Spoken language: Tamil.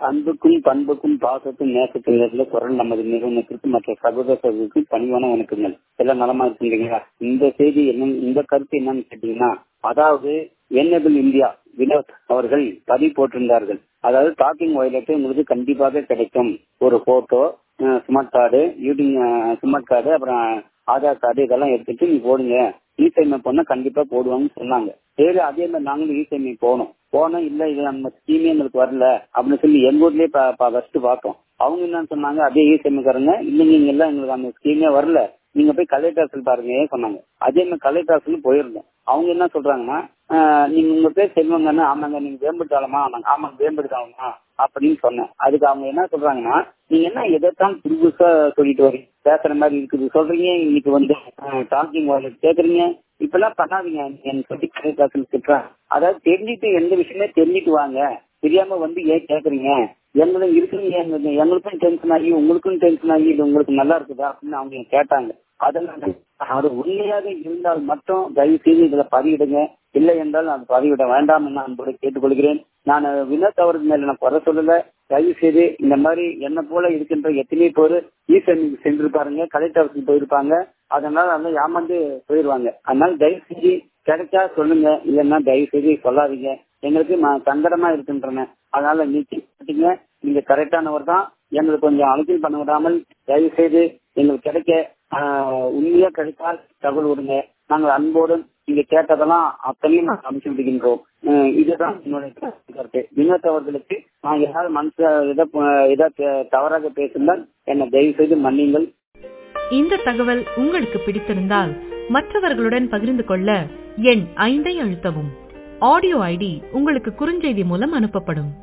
அன்புக்கும் பண்புக்கும் பாசத்துக்கும் நேசத்துக்கும் நேரத்தில் குரல் நமது நிறுவனத்திற்கு மற்ற சகோதரர்களுக்கு பணிவான வணக்கங்கள் எல்லாம் நலமா இருக்குங்களா இந்த செய்தி என்ன இந்த கருத்து என்னன்னு கேட்டீங்கன்னா அதாவது என்னபிள் இந்தியா வினோத் அவர்கள் பதிவு போட்டிருந்தார்கள் அதாவது டாக்கிங் வயலட் உங்களுக்கு கண்டிப்பாக கிடைக்கும் ஒரு போட்டோ ஸ்மார்ட் கார்டு யூடிங் ஸ்மார்ட் கார்டு அப்புறம் ஆதார் கார்டு இதெல்லாம் எடுத்துட்டு நீ போடுங்க இ சேவை பண்ண கண்டிப்பா போடுவாங்கன்னு சொன்னாங்க சரி அதே மாதிரி நாங்களும் இ சேவை போனோம் போனோம் இல்ல இது நம்ம ஸ்கீமே எங்களுக்கு வரல அப்படின்னு சொல்லி எங்க ஊர்லயே ஃபர்ஸ்ட் பார்த்தோம் அவங்க என்ன சொன்னாங்க அதே இ சேவைக்காரங்க இல்ல நீங்க எல்லாம் எங்களுக்கு அந்த ஸ்கீமே வரல நீங்க போய் கலெக்டர் ஆஃபீஸ் பாருங்க சொன்னாங்க அதே மாதிரி கலெக்டர் ஆஃபீஸ் போயிருந்தோம் அவங்க என்ன சொல்றாங்கன்னா நீங்க உங்க பேர் செல்வங்கன்னா ஆமாங்க நீங்க வேம்படுத்தாலமா ஆமாங்க ஆமாங்க வேம்படுத்தாலமா அப்படின்னு சொன்னேன் அதுக்கு அவங்க என்ன சொல்றாங்கன்னா நீங்க என்ன எதைத்தான் புதுசா சொல்லிட்டு வரீங்க பேசுற மாதிரி இருக்குது சொல்றீங்க இன்னைக்கு வந்து டாக்கிங் வாலெட் கேக்குறீங்க இப்பெல்லாம் பண்ணாதீங்க எனக்கு சொல்லி கலெக்டர் திட்டுறாங்க அதாவது தெரிஞ்சுட்டு எந்த விஷயமே தெரிஞ்சுட்டு வாங்க தெரியாம வந்து ஏன் கேக்குறீங்க எங்களும் இருக்குங்க எங்களுக்கும் டென்ஷன் ஆகி உங்களுக்கும் டென்ஷன் ஆகி இது உங்களுக்கு நல்லா இருக்குதா அப்படின்னு அவங்க கேட்டாங்க அதனால அது உண்மையாக இருந்தால் மட்டும் தயவு செய்து இதுல பதிவிடுங்க இல்லை என்றால் நான் பதிவிட வேண்டாம் என்று அன்போடு கேட்டுக்கொள்கிறேன் நான் வினோத் அவருக்கு மேல நான் குறை சொல்லல தயவு செய்து இந்த மாதிரி என்ன போல இருக்கின்ற எத்தனை பேர் ஈசனுக்கு சென்று பாருங்க கலெக்டர் ஆஃபீஸ் போயிருப்பாங்க அதனால வந்து ஏமாந்து போயிருவாங்க அதனால தயவு செஞ்சு கிடைச்சா சொல்லுங்க இல்லைன்னா தயவு செய்து சொல்லாதீங்க எங்களுக்கு சங்கடமா இருக்கின்றன அதனால நீங்க நீங்க கரெக்டானவர் தான் எங்களுக்கு கொஞ்சம் அழைச்சல் பண்ண விடாமல் தயவு செய்து எங்களுக்கு கிடைக்க உண்மையா கிடைத்தால் தகவல் விடுங்க நாங்கள் அன்போடு நீங்க கேட்டதெல்லாம் அத்தனையும் நாங்கள் அமைச்சு விடுகின்றோம் இதுதான் என்னுடைய கருத்து வினோத் அவர்களுக்கு நான் ஏதாவது மனசு ஏதாவது தவறாக பேசினால் என்னை தயவு செய்து மன்னிங்கள் இந்த தகவல் உங்களுக்கு பிடித்திருந்தால் மற்றவர்களுடன் பகிர்ந்து கொள்ள எண் ஐந்தை அழுத்தவும் ஆடியோ ஐடி உங்களுக்கு குறுஞ்செய்தி மூலம் அனுப்பப்படும்